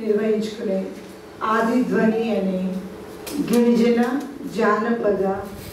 నిర్వహించుకునే ఆదిధ్వని అనే గిరిజన జానపద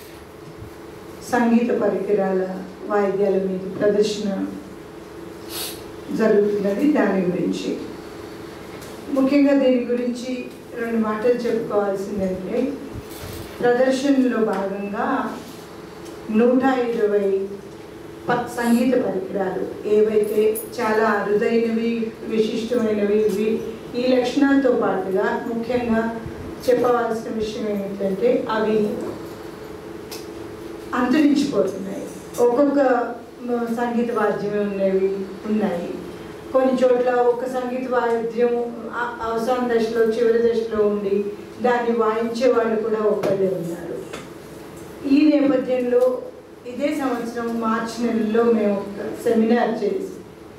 సంగీత పరికరాల వాయిద్యాల మీద ప్రదర్శన జరుగుతున్నది దాని గురించి ముఖ్యంగా దీని గురించి రెండు మాటలు చెప్పుకోవాల్సిందంటే ప్రదర్శనలో భాగంగా నూట ఇరవై ప- సంగీత పరికరాలు ఏవైతే చాలా అరుదైనవి విశిష్టమైనవి ఇవి ఈ లక్షణాలతో పాటుగా ముఖ్యంగా చెప్పవలసిన విషయం ఏమిటంటే అవి అంతరించిపోతున్నాయి ఒక్కొక్క మ, సంగీత వాద్యమే ఉన్నవి ఉన్నాయి కొన్ని చోట్ల ఒక్క సంగీత వాద్యం అ- అవసాన దశలో చివరి దశలో ఉండి దాన్ని వాయించే వాళ్ళు కూడా ఒకళ్ళే ఉన్నారు ఈ నేపథ్యంలో ఇదే సంవత్సరం మార్చి నెలలో మేము ఒక సెమినార్ చేసి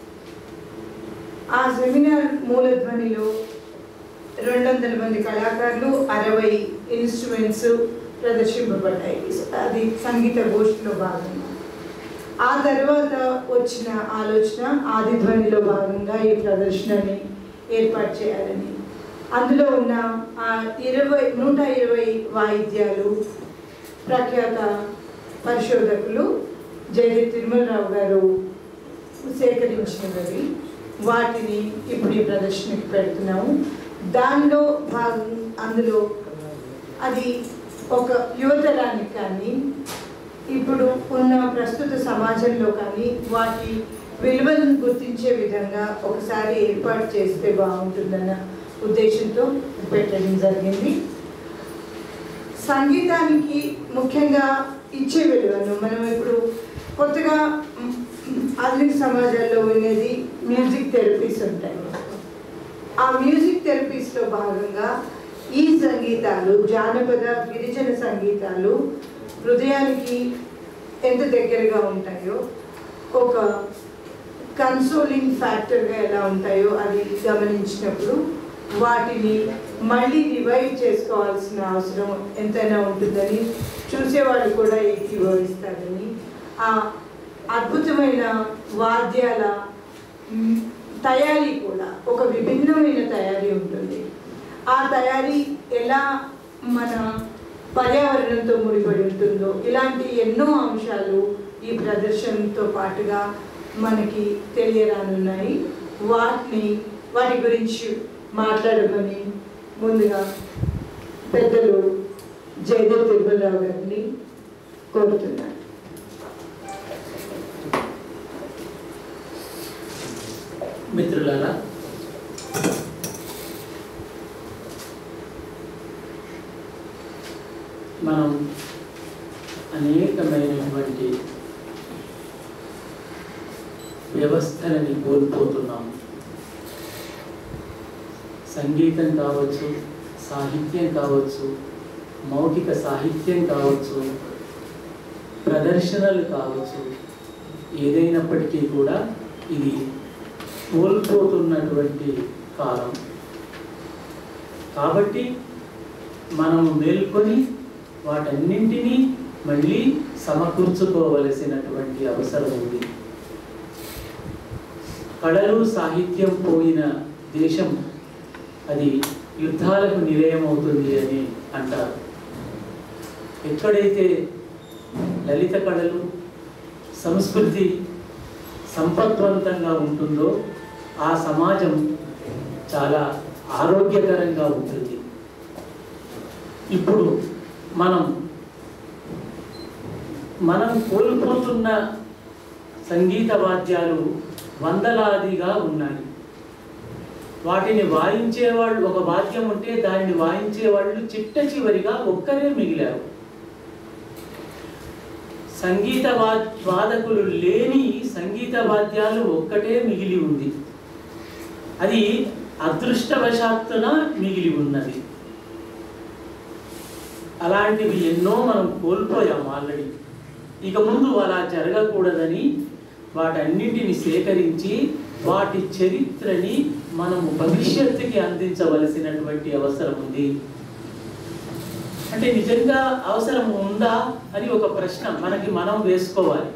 ఆ సెమినార్ మూలధ్వనిలో రెండు వందల మంది కళాకారులు అరవై ఇన్స్ట్రుమెంట్స్ ప్రదర్శింపబడ్డాయి అది సంగీత గోష్ఠిలో భాగంగా ఆ తర్వాత వచ్చిన ఆలోచన ఆదిధ్వనిలో భాగంగా ఈ ప్రదర్శనని ఏర్పాటు చేయాలని అందులో ఉన్న ఆ ఇరవై నూట ఇరవై వాయిద్యాలు ప్రఖ్యాత పరిశోధకులు జగత్ తిరుమలరావు గారు సేకరించినవి వాటిని ఇప్పుడు ఈ ప్రదర్శనకి పెడుతున్నాము దానిలో భాగం అందులో అది ఒక యువతరానికి కానీ ఇప్పుడు ఉన్న ప్రస్తుత సమాజంలో కానీ వాటి విలువలను గుర్తించే విధంగా ఒకసారి ఏర్పాటు చేస్తే బాగుంటుందన్న ఉద్దేశంతో పెట్టడం జరిగింది సంగీతానికి ముఖ్యంగా ఇచ్చే విలువను మనం ఇప్పుడు కొత్తగా మ్, ఆధునిక సమాజాల్లో ఉండేది మ్యూజిక్ థెరపీస్ ఉంటాయి ఆ మ్యూజిక్ థెరపీస్లో భాగంగా ఈ సంగీతాలు జానపద గిరిజన సంగీతాలు హృదయానికి ఎంత దగ్గరగా ఉంటాయో ఒక కన్సోలింగ్ ఫ్యాక్టర్గా ఎలా ఉంటాయో అది గమనించినప్పుడు వాటిని మళ్ళీ రివైవ్ చేసుకోవాల్సిన అవసరం ఎంతైనా ఉంటుందని చూసేవాళ్ళు కూడా ఏకీభవిస్తారని ఆ అద్భుతమైన వాద్యాల మ్, తయారీ కూడా ఒక విభిన్నమైన తయారీ ఉంటుంది ఆ తయారీ ఎలా మన పర్యావరణంతో ముడిపడి ఉంటుందో ఇలాంటి ఎన్నో అంశాలు ఈ ప్రదర్శనతో పాటుగా మనకి తెలియరానున్నాయి వాటిని వాటి గురించి మాట్లాడమని ముందుగా పెద్దలు జయదేవ్ తిరుమలరావు గారిని కోరుతున్నాను మిత్రులారా మనం అనేకమైనటువంటి వ్యవస్థలని కోల్పోతున్నాం సంగీతం కావచ్చు సాహిత్యం కావచ్చు మౌఖిక సాహిత్యం కావచ్చు ప్రదర్శనలు కావచ్చు ఏదైనప్పటికీ కూడా ఇది కోల్పోతున్నటువంటి కాలం కాబట్టి మనము మేల్కొని వాటన్నింటినీ మళ్ళీ సమకూర్చుకోవలసినటువంటి అవసరం ఉంది కళలు సాహిత్యం పోయిన దేశం అది యుద్ధాలకు నిలయం అవుతుంది అని అంటారు ఎక్కడైతే లలిత కళలు సంస్కృతి సంపత్వంతంగా ఉంటుందో ఆ సమాజం చాలా ఆరోగ్యకరంగా ఉంటుంది ఇప్పుడు మనం మనం కోల్పోతున్న సంగీత వాద్యాలు వందలాదిగా ఉన్నాయి వాటిని వాయించేవాళ్ళు ఒక వాద్యం ఉంటే దానిని వాయించేవాళ్ళు చిట్ట చివరిగా ఒక్కరే మిగిలారు సంగీత వా వాదకులు లేని సంగీత వాద్యాలు ఒక్కటే మిగిలి ఉంది అది అదృష్టవశాత్తున మిగిలి ఉన్నది అలాంటివి ఎన్నో మనం కోల్పోయాం ఆల్రెడీ ఇక ముందు అలా జరగకూడదని వాటన్నింటిని సేకరించి వాటి చరిత్రని మనము భవిష్యత్తుకి అందించవలసినటువంటి అవసరం ఉంది అంటే నిజంగా అవసరం ఉందా అని ఒక ప్రశ్న మనకి మనం వేసుకోవాలి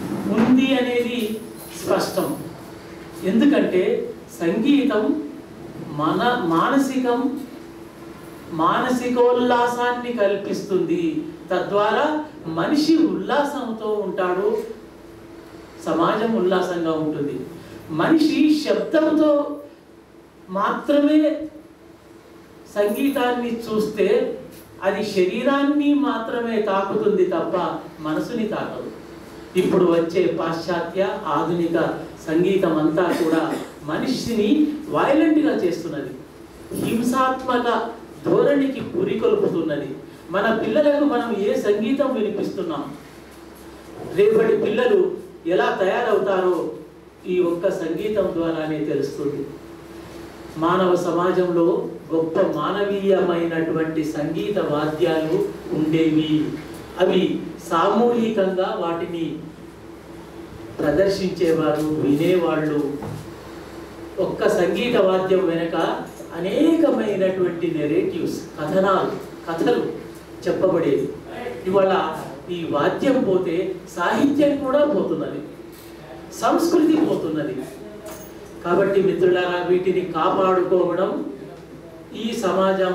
ఉంది అనేది స్పష్టం ఎందుకంటే సంగీతం మన మానసికం మానసికోల్లాసాన్ని కల్పిస్తుంది తద్వారా మనిషి ఉల్లాసంతో ఉంటాడు సమాజం ఉల్లాసంగా ఉంటుంది మనిషి శబ్దంతో మాత్రమే సంగీతాన్ని చూస్తే అది శరీరాన్ని మాత్రమే తాకుతుంది తప్ప మనసుని తాకదు ఇప్పుడు వచ్చే పాశ్చాత్య ఆధునిక సంగీతం అంతా కూడా మనిషిని వైలెంట్గా చేస్తున్నది హింసాత్మక ధోరణికి పురికొల్పుతున్నది మన పిల్లలకు మనం ఏ సంగీతం వినిపిస్తున్నాం రేపటి పిల్లలు ఎలా తయారవుతారో ఈ ఒక్క సంగీతం ద్వారానే తెలుస్తుంది మానవ సమాజంలో గొప్ప మానవీయమైనటువంటి సంగీత వాద్యాలు ఉండేవి అవి సామూహికంగా వాటిని ప్రదర్శించేవారు వినేవాళ్ళు ఒక్క సంగీత వాద్యం వెనక అనేకమైనటువంటి నెరేటివ్స్ కథనాలు కథలు చెప్పబడేవి ఇవాళ ఈ వాద్యం పోతే సాహిత్యం కూడా పోతున్నది సంస్కృతి పోతున్నది కాబట్టి మిత్రులారా వీటిని కాపాడుకోవడం ఈ సమాజం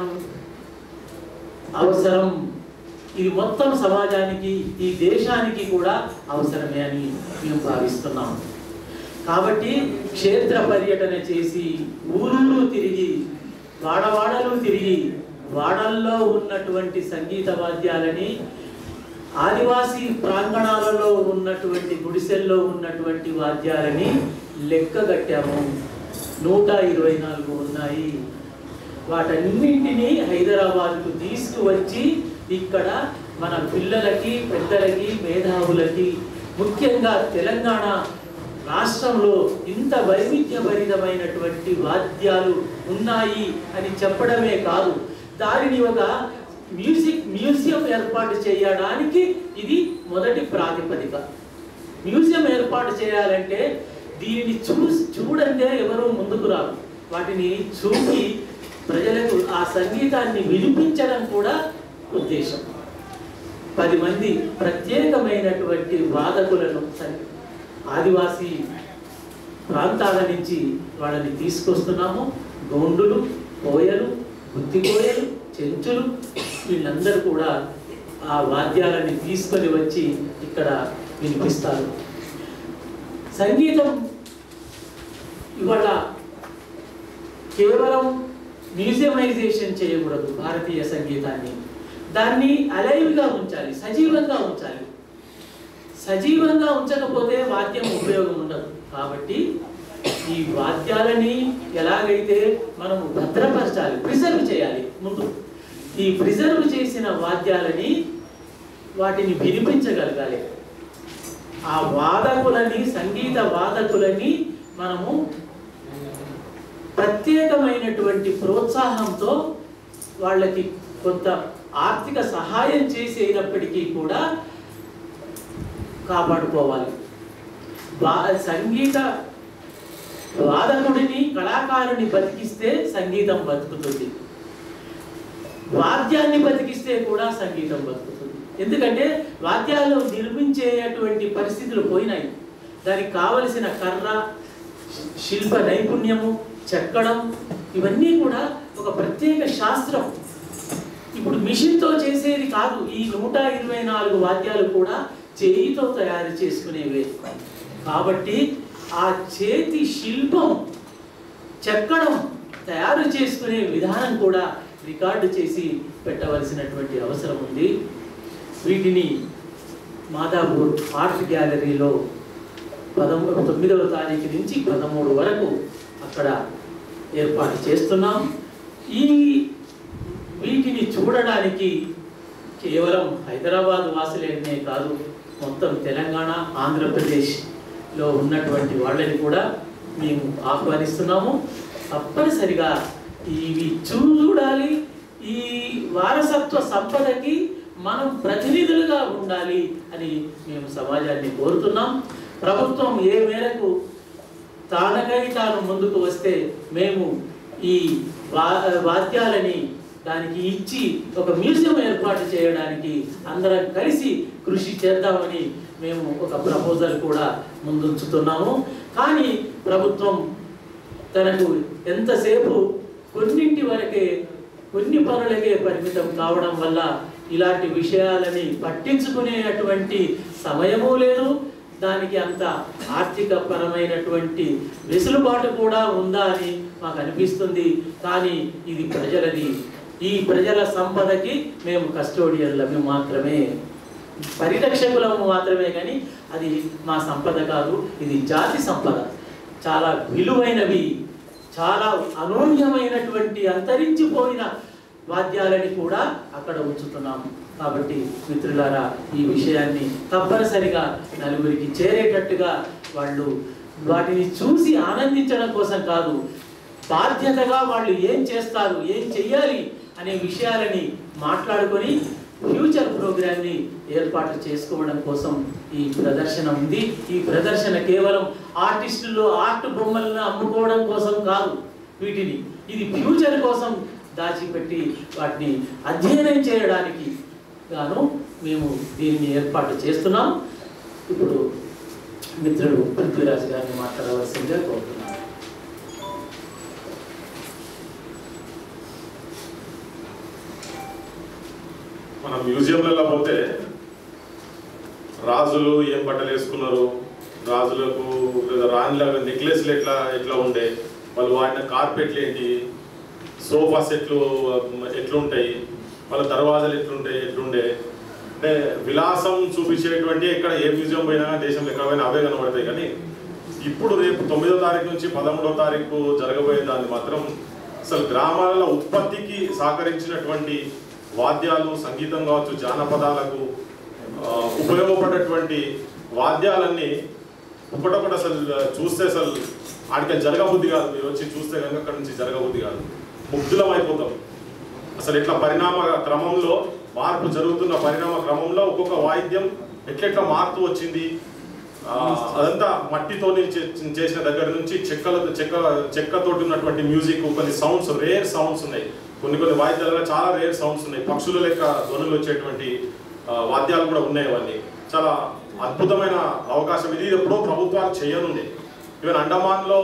అవసరం ఇది మొత్తం సమాజానికి ఈ దేశానికి కూడా అవసరమే అని మేము భావిస్తున్నాం కాబట్టి క్షేత్ర పర్యటన చేసి ఊరూరు తిరిగి వాడవాడలు తిరిగి వాడల్లో ఉన్నటువంటి సంగీత వాద్యాలని ఆదివాసీ ప్రాంగణాలలో ఉన్నటువంటి గుడిసెల్లో ఉన్నటువంటి వాద్యాలని లెక్క కట్టాము నూట ఇరవై నాలుగు ఉన్నాయి వాటన్నింటినీ హైదరాబాద్కు తీసుకువచ్చి ఇక్కడ మన పిల్లలకి పెద్దలకి మేధావులకి ముఖ్యంగా తెలంగాణ రాష్ట్రంలో ఇంత వైవిధ్యభరితమైనటువంటి వాద్యాలు ఉన్నాయి అని చెప్పడమే కాదు దానిని ఒక మ్యూజిక్ మ్యూజియం ఏర్పాటు చేయడానికి ఇది మొదటి ప్రాతిపదిక మ్యూజియం ఏర్పాటు చేయాలంటే దీనిని చూసి చూడందే ఎవరు ముందుకు రారు వాటిని చూసి ప్రజలకు ఆ సంగీతాన్ని వినిపించడం కూడా ఉద్దేశం పది మంది ప్రత్యేకమైనటువంటి వాదకులను స- ఆదివాసీ ప్రాంతాల నుంచి వాళ్ళని తీసుకొస్తున్నాము గోండులు కోయలు గుత్తికోయలు చెంచులు వీళ్ళందరూ కూడా ఆ వాద్యాలని తీసుకొని వచ్చి ఇక్కడ వినిపిస్తారు సంగీతం ఇవాళ కేవలం మ్యూజియమైజేషన్ చేయకూడదు భారతీయ సంగీతాన్ని దాన్ని అలైవ్గా ఉంచాలి సజీవంగా ఉంచాలి సజీవంగా ఉంచకపోతే వాద్యం ఉపయోగం ఉండదు కాబట్టి ఈ వాద్యాలని ఎలాగైతే మనము భద్రపరచాలి ప్రిజర్వ్ చేయాలి ముందు ఈ ప్రిజర్వ్ చేసిన వాద్యాలని వాటిని వినిపించగలగాలి ఆ వాదకులని సంగీత వాదకులని మనము ప్రత్యేకమైనటువంటి ప్రోత్సాహంతో వాళ్ళకి కొంత ఆర్థిక సహాయం చేసేటప్పటికీ కూడా కాపాడుకోవాలి వా- సంగీత వాదకుడిని కళాకారుని బతికిస్తే సంగీతం బతుకుతుంది వాద్యాన్ని బతికిస్తే కూడా సంగీతం బతుకుతుంది ఎందుకంటే వాద్యాలు నిర్మించేటువంటి పరిస్థితులు పోయినాయి దానికి కావలసిన కర్ర శిల్ప నైపుణ్యము చెక్కడం ఇవన్నీ కూడా ఒక ప్రత్యేక శాస్త్రం ఇప్పుడు మిషన్తో చేసేది కాదు ఈ నూట ఇరవై నాలుగు వాద్యాలు కూడా చేయితో తయారు చేసుకునేవే కాబట్టి ఆ చేతి శిల్పం చెక్కడం తయారు చేసుకునే విధానం కూడా రికార్డు చేసి పెట్టవలసినటువంటి అవసరం ఉంది వీటిని మాదాపూర్ ఆర్ట్ గ్యాలరీలో పదమూడు తొమ్మిదవ తారీఖు నుంచి పదమూడు వరకు అక్కడ ఏర్పాటు చేస్తున్నాం ఈ వీటిని చూడడానికి కేవలం హైదరాబాద్ వాసులేనే కాదు మొత్తం తెలంగాణ ఆంధ్రప్రదేశ్లో ఉన్నటువంటి వాళ్ళని కూడా మేము ఆహ్వానిస్తున్నాము తప్పనిసరిగా ఇవి చూడాలి ఈ వారసత్వ సంపదకి మనం ప్రతినిధులుగా ఉండాలి అని మేము సమాజాన్ని కోరుతున్నాం ప్రభుత్వం ఏ మేరకు తానకై తాను ముందుకు వస్తే మేము ఈ వా వాద్యాలని దానికి ఇచ్చి ఒక మ్యూజియం ఏర్పాటు చేయడానికి అందరం కలిసి కృషి చేద్దామని మేము ఒక ప్రపోజల్ కూడా ముందుంచుతున్నాము కానీ ప్రభుత్వం తనకు ఎంతసేపు కొన్నింటి వరకే కొన్ని పనులకే పరిమితం కావడం వల్ల ఇలాంటి విషయాలని పట్టించుకునేటువంటి సమయము లేదు దానికి అంత ఆర్థిక పరమైనటువంటి వెసులుబాటు కూడా ఉందా అని మాకు అనిపిస్తుంది కానీ ఇది ప్రజలది ఈ ప్రజల సంపదకి మేము కస్టోడియన్లమి మాత్రమే పరిరక్షకులము మాత్రమే కానీ అది మా సంపద కాదు ఇది జాతి సంపద చాలా విలువైనవి చాలా అనూన్యమైనటువంటి అంతరించిపోయిన వాద్యాలని కూడా అక్కడ ఉంచుతున్నాము కాబట్టి మిత్రులారా ఈ విషయాన్ని తప్పనిసరిగా నలుగురికి చేరేటట్టుగా వాళ్ళు వాటిని చూసి ఆనందించడం కోసం కాదు బాధ్యతగా వాళ్ళు ఏం చేస్తారు ఏం చెయ్యాలి అనే విషయాలని మాట్లాడుకొని ఫ్యూచర్ ప్రోగ్రామ్ని ఏర్పాటు చేసుకోవడం కోసం ఈ ప్రదర్శన ఉంది ఈ ప్రదర్శన కేవలం ఆర్టిస్టులు ఆర్ట్ బొమ్మలను అమ్ముకోవడం కోసం కాదు వీటిని ఇది ఫ్యూచర్ కోసం దాచిపెట్టి వాటిని అధ్యయనం చేయడానికి గాను మేము దీన్ని ఏర్పాటు చేస్తున్నాం ఇప్పుడు మిత్రుడు పృథ్వీరాజ్ గారిని మాట్లాడవలసిందిగా కోరుతున్నాను మన మ్యూజియంలలో పోతే రాజులు ఏం బట్టలు వేసుకున్నారు రాజులకు లేదా రాణిలాగా నెక్లెస్లు ఎట్లా ఎట్లా ఉండే వాళ్ళు వాడిన కార్పెట్లు ఏంటి సోఫా సెట్లు ఎట్లుంటాయి వాళ్ళ దర్వాజాలు ఎట్లుంటాయి ఎట్లుండే అంటే విలాసం చూపించేటువంటి ఇక్కడ ఏ మ్యూజియం పోయినా దేశంలో ఎక్కడ పోయినా అవే కనబడతాయి కానీ ఇప్పుడు రేపు తొమ్మిదో తారీఖు నుంచి పదమూడో తారీఖు జరగబోయే దాన్ని మాత్రం అసలు గ్రామాల ఉత్పత్తికి సహకరించినటువంటి వాద్యాలు సంగీతం కావచ్చు జానపదాలకు ఆ, ఉపయోగపడేటువంటి వాద్యాలన్నీ ఒకటొకటి అసలు చూస్తే అసలు ఆడికి జరగబుద్ధి కాదు మీరు వచ్చి చూస్తే కనుక అక్కడ నుంచి జరగబుద్ధి కాదు ముగ్ధులం అయిపోతాం అసలు ఇట్లా పరిణామ క్రమంలో మార్పు జరుగుతున్న పరిణామ క్రమంలో ఒక్కొక్క వాయిద్యం ఎట్లెట్లా మారుతూ వచ్చింది ఆ, అదంతా మట్టితో చేసిన దగ్గర నుంచి చెక్కల చెక్క చెక్కతోటి ఉన్నటువంటి మ్యూజిక్ కొన్ని సౌండ్స్ రేర్ సౌండ్స్ ఉన్నాయి కొన్ని కొన్ని వాయిద్యాలలో చాలా రేర్ సౌండ్స్ ఉన్నాయి పక్షుల లెక్క ధ్వనులు వచ్చేటువంటి ఆ, వాద్యాలు కూడా ఉన్నాయి అవన్నీ చాలా అద్భుతమైన అవకాశం ఇది ఎప్పుడో ప్రభుత్వాలు చేయనుంది ఈవెన్ అండమాన్లో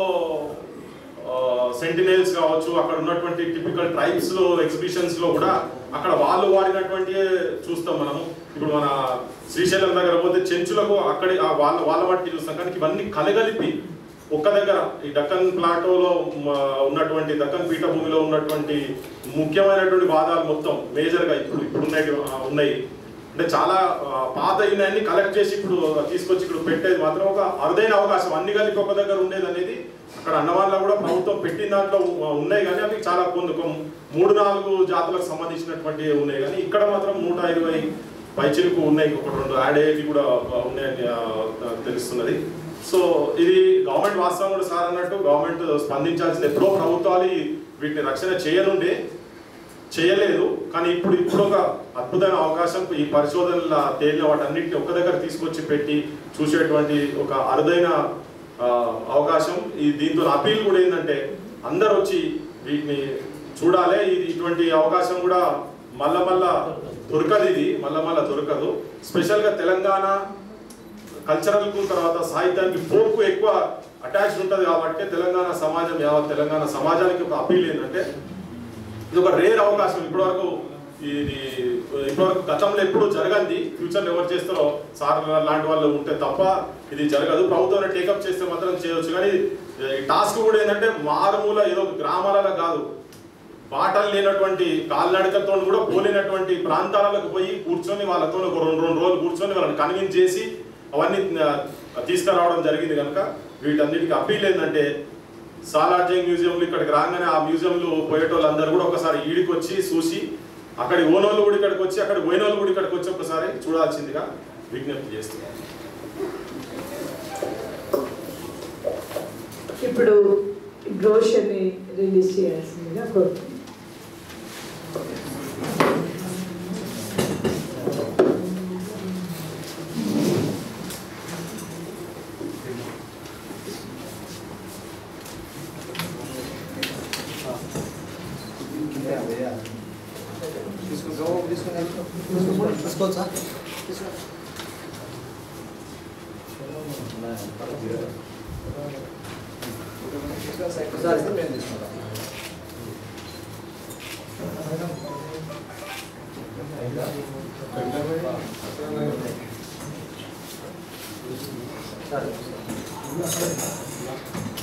సెంటినల్స్ కావచ్చు అక్కడ ఉన్నటువంటి టిపికల్ ట్రైబ్స్ లో ఎగ్జిబిషన్స్ లో కూడా అక్కడ వాళ్ళు వాడినటువంటి చూస్తాం మనము ఇప్పుడు మన శ్రీశైలం దగ్గర పోతే చెంచులకు అక్కడి ఆ వాళ్ళ వాళ్ళ మట్టి చూస్తాం కానీ ఇవన్నీ కలగలిపి ఒక్క దగ్గర ఈ దక్కన్ ప్లాటోలో మ, ఉన్నటువంటి దక్కన్ పీఠభూమిలో ఉన్నటువంటి ముఖ్యమైనటువంటి వాదాలు మొత్తం మేజర్గా ఇప్పుడు ఇప్పుడు ఉన్నాయి ఉన్నాయి అంటే చాలా ఆ, పాత అయినాయన్ని కలెక్ట్ చేసి ఇప్పుడు తీసుకొచ్చి ఇక్కడ పెట్టేది మాత్రం ఒక అరుదైన అవకాశం అన్ని కలిపి ఒక దగ్గర ఉండేది అనేది అక్కడ అన్నవాళ్ళ కూడా ప్రభుత్వం పెట్టిన దాంట్లో ఉ- ఉన్నాయి కానీ అవి చాలా కొన్ని ఒక మూడు నాలుగు జాతులకు సంబంధించినటువంటి ఉన్నాయి కానీ ఇక్కడ మాత్రం నూట ఇరవై పైచిలకు ఉన్నాయి ఒక రెండు యాడ్ అయ్యేవి కూడా ఆ, ఉన్నాయని ఆ, నాకు తెలుస్తున్నది సో ఇది గవర్నమెంట్ వాస్తవం కూడా సార్ అన్నట్టు గవర్నమెంట్ స్పందించాల్సింది ఎప్పుడో ప్రభుత్వాలు ఈ- వీటిని రక్షణ చేయనుండే చేయలేదు కానీ ఇప్పుడు ఇప్పుడు ఒక అద్భుతమైన అవకాశం ఈ పరిశోధనల తేలిన వాటన్నిటిని ఒక్క దగ్గర తీసుకొచ్చి పెట్టి చూసేటువంటి ఒక అరుదైన ఆ, అవకాశం ఈ దీంతో అపీల్ కూడా ఏంటంటే అందరు వచ్చి వీటిని చూడాలి ఇది ఇటువంటి అవకాశం కూడా మళ్ళా మళ్ళా దొరకదు ఇది మళ్ళా మళ్ళా దొరకదు స్పెషల్గా తెలంగాణ కల్చరల్కు తర్వాత సాహిత్యానికి ఫోక్ ఎక్కువ అటాచ్డ్ ఉంటుంది కాబట్టి తెలంగాణ సమాజం యావత్ తెలంగాణ సమాజానికి ఒక అపీల్ ఏంటంటే ఇది ఒక రేర్ అవకాశం ఇప్పటివరకు ఇది ఇప్పటివరకు గతంలో ఎప్పుడు జరగంది ఫ్యూచర్లో ఎవరు చేస్తారో సార్ లాంటి వాళ్ళు ఉంటే తప్ప ఇది జరగదు ప్రభుత్వం టేకప్ చేస్తే మాత్రం చేయొచ్చు కానీ ఈ టాస్క్ కూడా ఏంటంటే మారుమూల ఏదో గ్రామాలలో కాదు బాటలు లేనటువంటి కాలినడకలతో కూడా పోలేనటువంటి ప్రాంతాలకు పోయి కూర్చొని వాళ్ళతో ఒక రెండు రెండు రోజులు కూర్చొని వాళ్ళని కన్విన్స్ చేసి అవన్నీ ఆ, తీసుకురావడం జరిగింది కనుక వీటన్నిటికి అప్పీల్ ఏంటంటే సాలార్జంగ్ మ్యూజియంలో ఇక్కడికి రాగానే ఆ మ్యూజియంలో పోయేటోళ్ళందరూ కూడా ఒకసారి ఈడికి వచ్చి చూసి అక్కడి ఓనోళ్ళు కూడా ఇక్కడికి వచ్చి అక్కడ పోయినోళ్ళు కూడా ఇక్కడికి వచ్చి ఒకసారి చూడాల్సిందిగా విజ్ఞప్తి చేస్తున్నాను ఇప్పుడు బ్రోషర్ని రిలీజ్ చేయాల్సిందిగా కోరుతున్నాను తీసుకోవచ్చా ఒకసారి ఇస్తే మేము తీసుకుంటాం సరే